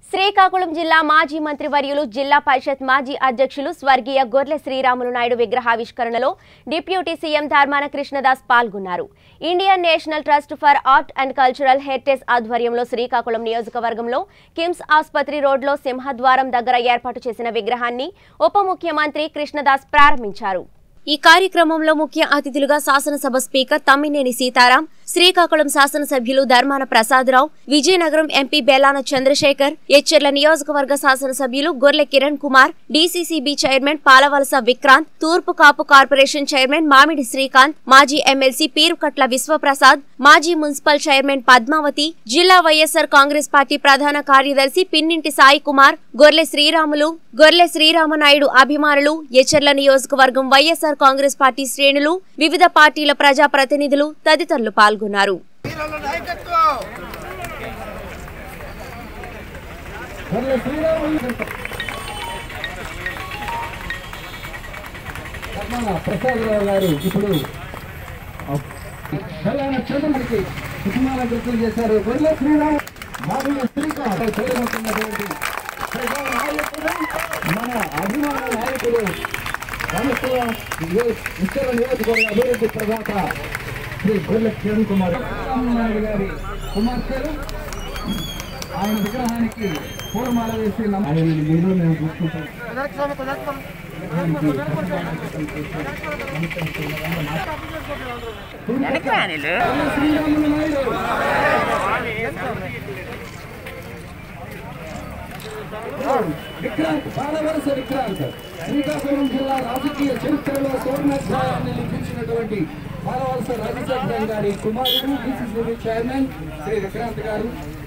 శ్రీకాకుళం జిల్లా మాజీ మంత్రివర్యులు జిల్లా పరిషత్ మాజీ అధ్యక్షులు స్వర్గీయ గొర్లె శ్రీరాములు నాయుడు విగ్రహావిష్కరణలో డిప్యూటీ సీఎం ధర్మాన కృష్ణదాస్ పాల్గొన్నారు Indian national trust for art and cultural heritage ఆధ్వర్యంలో శ్రీకాకుళం నియోజకవర్గంలో కిమ్స్ ఆసుపత్రి రోడ్లో సింహద్వారం దగ్గర ఏర్పాటు చేసిన విగ్రహాన్ని ఉప ముఖ్యమంత్రి కృష్ణదాస్ ప్రారంభించారు ఈ కార్యక్రమంలో ముఖ్య అతిథులుగా శాసనసభ స్పీకర్ తమ్మినేని సీతారాం శ్రీకాకుళం శాసనసభ్యులు ధర్మాన ప్రసాదరావు విజయనగరం ఎంపీ బెల్లాన చంద్రశేఖర్ ఎచ్చెర్ల నియోజకవర్గ శాసనసభ్యులు Gorle Kiran Kumar DCCB chairman Palavalasa Vikrant Turpu Kapu corporation chairman మామిడి శ్రీకాంత్ మాజీ ఎమ్మెల్సీ పీరుకట్ల విశ్వప్రసాద్ మాజీ మున్సిపల్ చైర్మన్ పద్మావతి జిల్లా వైఎస్ఆర్ కాంగ్రెస్ పార్టీ ప్రధాన కార్యదర్శి పిన్నింటి సాయి కుమార్ గొర్లె శ్రీరాములు గొర్లె శ్రీరామనాయుడు అభిమానులు ఎచ్చెర్ల నియోజకవర్గం వైఎస్ఆర్ కాంగ్రెస్ పార్టీ శ్రేణులు వివిధ పార్టీల ప్రజా ప్రతినిధులు తదితరులు పాల్గొన్నారు వీరుల నాయకత్వం గొర్రె శ్రీరాములు ధర్మాన ప్రసాదరావు గారు ఇప్పుడు తెలంగాణ చంద్రుడికి కుటుంబాల గుర్తులు చేశారు గొర్రె శ్రీరాము మామూలు శ్రీకాంత్ చేరుకుంటున్నటువంటి ప్రజా నాయకుడు మన అభిమాన నాయకుడు రామస్వ ఉత్తర నియోజకవర్గ అభివృద్ధి ప్రదాత శ్రీ గొర్రె కిరణ్ కుమార్ రామనాయుడు గారి కుమార్తెలు ఆయన విగ్రహానికి పూలమాల వేసి నమ్మ- ఆయన మీరు మేము చూసుకుంటాం శ్రీరాములు నాయుడు విక్రాంత్ బాలవలస విక్రాంత్ శ్రీకాకుళం జిల్లా రాజకీయ చరిత్రలో సువర్ణాధ్యాయాన్ని లిఖించినటువంటి బాలవలస రాజశేఖరన్ గారి కుమారుడు డిసిసిబి చైర్మన్ శ్రీ విక్రాంత్ గారు